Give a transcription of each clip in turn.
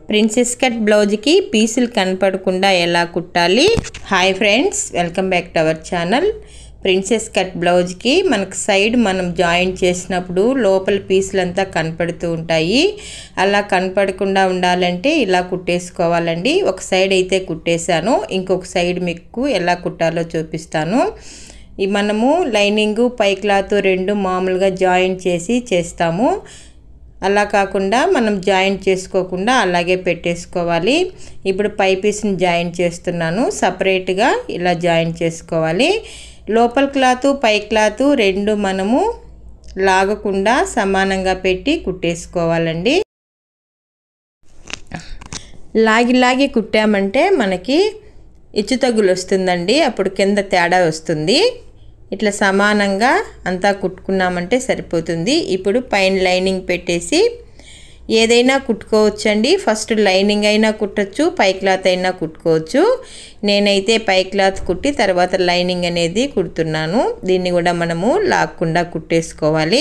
princess cut బ్లౌజ్కి పీసులు కనపడకుండా ఎలా కుట్టాలి hi friends welcome back to our channel princess cut బ్లౌజ్కి మనకు సైడ్ మనం జాయింట్ చేసినప్పుడు లోపల పీసులంతా కనపడుతూ ఉంటాయి అలా కనపడకుండా ఉండాలంటే ఇలా కుట్టేసుకోవాలండి ఒక సైడ్ అయితే కుట్టేశాను ఇంకొక సైడ్ మీకు ఎలా కుట్టాలో చూపిస్తాను ఈ మనము లైనింగు పై క్లాత్ రెండు మామూలుగా జాయింట్ చేసి చేస్తాము అలా కాకుండా మనం జాయింట్ చేసుకోకుండా అలాగే పెట్టేసుకోవాలి ఇప్పుడు పై పీస్ని జాయింట్ చేస్తున్నాను సపరేట్గా ఇలా జాయింట్ చేసుకోవాలి లోపల క్లాత్ పై క్లాత్ రెండు మనము లాగకుండా సమానంగా పెట్టి కుట్టేసుకోవాలండి లాగి లాగి కుట్టామంటే మనకి ఇచ్చు తగ్గులు వస్తుందండి అప్పుడు కింద తేడా వస్తుంది ఇట్లా సమానంగా అంతా కుట్టుకున్నామంటే సరిపోతుంది ఇప్పుడు పైన లైనింగ్ పెట్టేసి ఏదైనా కుట్టుకోవచ్చండి ఫస్ట్ లైనింగ్ అయినా కుట్టచ్చు పై క్లాత్ అయినా కుట్టుకోవచ్చు నేనైతే పై క్లాత్ కుట్టి తర్వాత లైనింగ్ అనేది కుడుతున్నాను దీన్ని కూడా మనము లాక్కుండా కుట్టేసుకోవాలి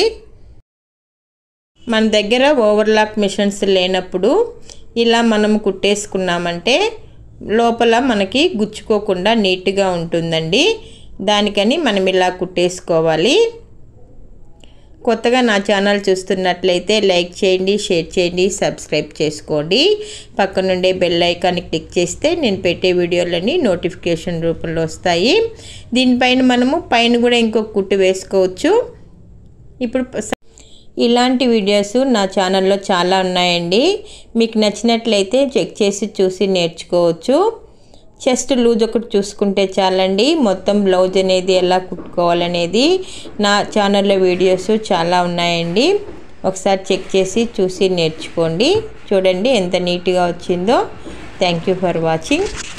మన దగ్గర ఓవర్లాక్ మిషన్స్ లేనప్పుడు ఇలా మనం కుట్టేసుకున్నామంటే లోపల మనకి గుచ్చుకోకుండా నీట్గా ఉంటుందండి దానికని మనం ఇలా కుట్టేసుకోవాలి కొత్తగా నా ఛానల్ చూస్తున్నట్లయితే లైక్ చేయండి షేర్ చేయండి సబ్స్క్రైబ్ చేసుకోండి పక్కనుండే బెల్ ఐకాన్ క్లిక్ చేస్తే నేను పెట్టే వీడియోలన్నీ నోటిఫికేషన్ రూపంలో వస్తాయి దీనిపైన మనము పైన కూడా ఇంకొక కుట్టు వేసుకోవచ్చు ఇప్పుడు ఇలాంటి వీడియోస్ నా ఛానల్లో చాలా ఉన్నాయండి మీకు నచ్చినట్లయితే చెక్ చేసి చూసి నేర్చుకోవచ్చు చెస్ట్ లూజ్ ఒకటి చూసుకుంటే చాలండి మొత్తం బ్లౌజ్ అనేది ఎలా కుట్టుకోవాలనేది నా ఛానల్లో వీడియోస్ చాలా ఉన్నాయండి ఒకసారి చెక్ చేసి చూసి నేర్చుకోండి చూడండి ఎంత నీట్గా వచ్చిందో థ్యాంక్ యూ ఫర్ వాచింగ్